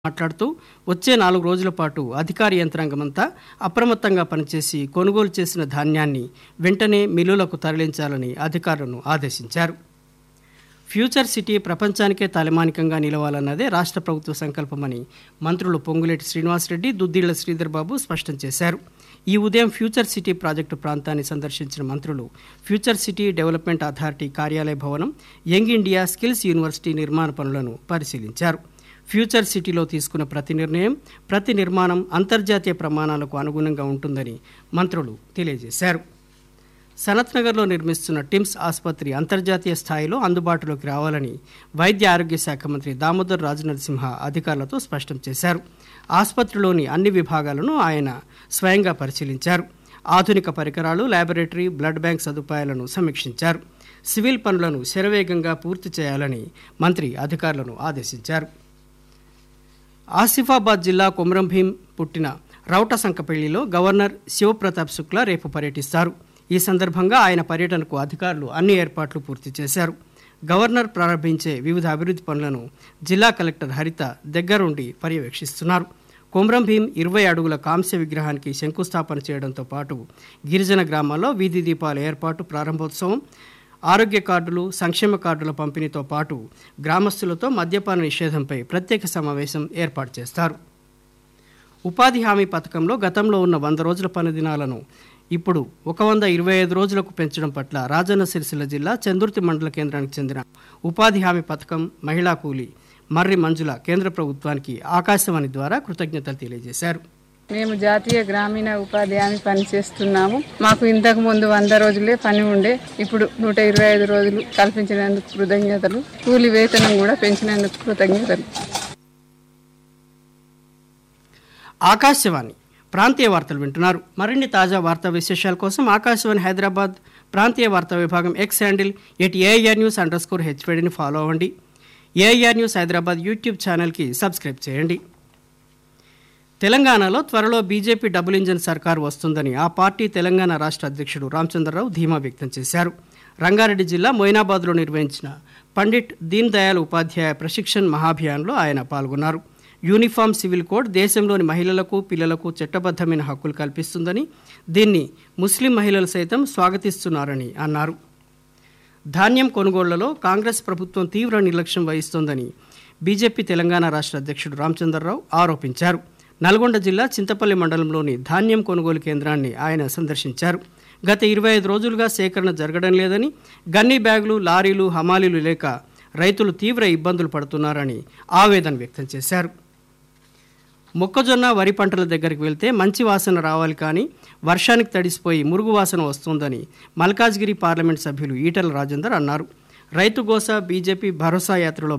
మాట్లాడుతూ వచ్చే నాలుగు రోజుల పాటు అధికార యంత్రాంగమంతా అప్రమత్తంగా పనిచేసి కొనుగోలు చేసిన ధాన్యాన్ని వెంటనే మిల్లులకు తరలించాలని అధికారులను ఆదేశించారు ఫ్యూచర్ సిటీ ప్రపంచానికే తలమానికంగా నిలవాలన్నదే రాష్ట్ర ప్రభుత్వ సంకల్పమని మంత్రులు పొంగులేటి శ్రీనివాసరెడ్డి దుద్దిళ్ల శ్రీధర్ బాబు స్పష్టం చేశారు ఈ ఉదయం ఫ్యూచర్ సిటీ ప్రాజెక్టు ప్రాంతాన్ని సందర్శించిన మంత్రులు ఫ్యూచర్ సిటీ డెవలప్మెంట్ అథారిటీ కార్యాలయ భవనం యంగ్ ఇండియా స్కిల్స్ యూనివర్సిటీ నిర్మాణ పనులను పరిశీలించారు ఫ్యూచర్ సిటీలో తీసుకున్న ప్రతి నిర్ణయం ప్రతి నిర్మాణం అంతర్జాతీయ ప్రమాణాలకు అనుగుణంగా ఉంటుందని మంత్రులు తెలియజేశారు సనత్ నగర్లో నిర్మిస్తున్న టిమ్స్ ఆసుపత్రి అంతర్జాతీయ స్థాయిలో అందుబాటులోకి రావాలని వైద్య ఆరోగ్య శాఖ మంత్రి దామోదర్ రాజనరసింహ అధికారులతో స్పష్టం చేశారు ఆసుపత్రిలోని అన్ని విభాగాలను ఆయన స్వయంగా పరిశీలించారు ఆధునిక పరికరాలు ల్యాబొరేటరీ బ్లడ్ బ్యాంక్ సదుపాయాలను సమీక్షించారు సివిల్ పనులను శరవేగంగా పూర్తి చేయాలని మంత్రి అధికారులను ఆదేశించారు ఆసిఫాబాద్ జిల్లా కొమరం భీం పుట్టిన రౌట సంకపల్లిలో గవర్నర్ శివప్రతాప్ శుక్లా రేపు పర్యటిస్తారు ఈ సందర్భంగా ఆయన పర్యటనకు అధికారులు అన్ని ఏర్పాట్లు పూర్తి చేశారు గవర్నర్ ప్రారంభించే వివిధ అభివృద్ధి పనులను జిల్లా కలెక్టర్ హరిత దగ్గరుండి పర్యవేక్షిస్తున్నారు కొమరం భీం ఇరవై అడుగుల కాంస్య విగ్రహానికి శంకుస్థాపన చేయడంతో పాటు గిరిజన గ్రామాల్లో వీధి దీపాల ఏర్పాటు ప్రారంభోత్సవం ఆరోగ్య కార్డులు సంక్షేమ కార్డుల పంపిణీతో పాటు గ్రామస్తులతో మద్యపాన నిషేధంపై ప్రత్యేక సమావేశం ఏర్పాటు చేస్తారు ఉపాధి హామీ పథకంలో గతంలో ఉన్న వంద రోజుల పని దినాలను ఇప్పుడు ఒక వంద ఇరవై ఐదు రోజులకు పెంచడం పట్ల రాజన్న సిరిసిల్ల జిల్లా చందుర్తి మండల కేంద్రానికి చెందిన ఉపాధి హామీ పథకం మహిళా కూలీ మర్రి మంజుల కేంద్ర ప్రభుత్వానికి ఆకాశవాణి ద్వారా కృతజ్ఞతలు తెలియజేశారు మేము జాతీయ గ్రామీణ ఉపాధి హామీ పని చేస్తున్నాము మాకు ఇంతకు ముందు వంద రోజులే పని ఉండే ఇప్పుడు నూట ఇరవై ఐదు రోజులు కల్పించినందుకు కృతజ్ఞతలు కూలి వేతనం కూడా పెంచినందుకు కృతజ్ఞతలు ఆకాశవాణి ప్రాంతీయ వార్తలు వింటున్నారు మరిన్ని తాజా వార్తా విశేషాల కోసం ఆకాశవాణి హైదరాబాద్ ప్రాంతీయ వార్తా విభాగం X handle at AIR news underscore హెచ్వేడిని ఫాలో అవ్వండి ఏఐఆర్ న్యూస్ హైదరాబాద్ యూట్యూబ్ ఛానల్కి సబ్స్క్రైబ్ చేయండి తెలంగాణలో త్వరలో బీజేపీ డబుల్ ఇంజన్ సర్కారు వస్తుందని ఆ పార్టీ తెలంగాణ రాష్ట్ర అధ్యక్షుడు రామచంద్రరావు ధీమా వ్యక్తం చేశారు రంగారెడ్డి జిల్లా మొయినాబాద్లో నిర్వహించిన పండిట్ దీన్ దయాళ్ ఉపాధ్యాయ ప్రశిక్షణ్ మహాభియాన్లో ఆయన పాల్గొన్నారు యూనిఫామ్ సివిల్ కోడ్ దేశంలోని మహిళలకు పిల్లలకు చట్టబద్ధమైన హక్కులు కల్పిస్తుందని దీన్ని ముస్లిం మహిళలు సైతం స్వాగతిస్తున్నారని అన్నారు ధాన్యం కొనుగోళ్లలో కాంగ్రెస్ ప్రభుత్వం తీవ్ర నిర్లక్ష్యం వహిస్తోందని బీజేపీ తెలంగాణ రాష్ట్ర అధ్యక్షుడు రామచంద్రరావు ఆరోపించారు నల్గొండ జిల్లా చింతపల్లి మండలంలోని ధాన్యం కొనుగోలు కేంద్రాన్ని ఆయన సందర్శించారు గత ఇరవై ఐదు రోజులుగా సేకరణ జరగడం లేదని గన్నీ బ్యాగులు లారీలు హమాలీలు లేక రైతులు తీవ్ర ఇబ్బందులు పడుతున్నారని ఆవేదన వ్యక్తం చేశారు మొక్కజొన్న వరి పంటల దగ్గరికి వెళ్తే మంచి వాసన రావాలి కానీ వర్షానికి తడిసిపోయి మురుగు వాసన వస్తుందని మల్కాజ్గిరి పార్లమెంట్ సభ్యులు ఈటల రాజేందర్ అన్నారు రైతు గోస బీజేపీ భరోసా యాత్రలో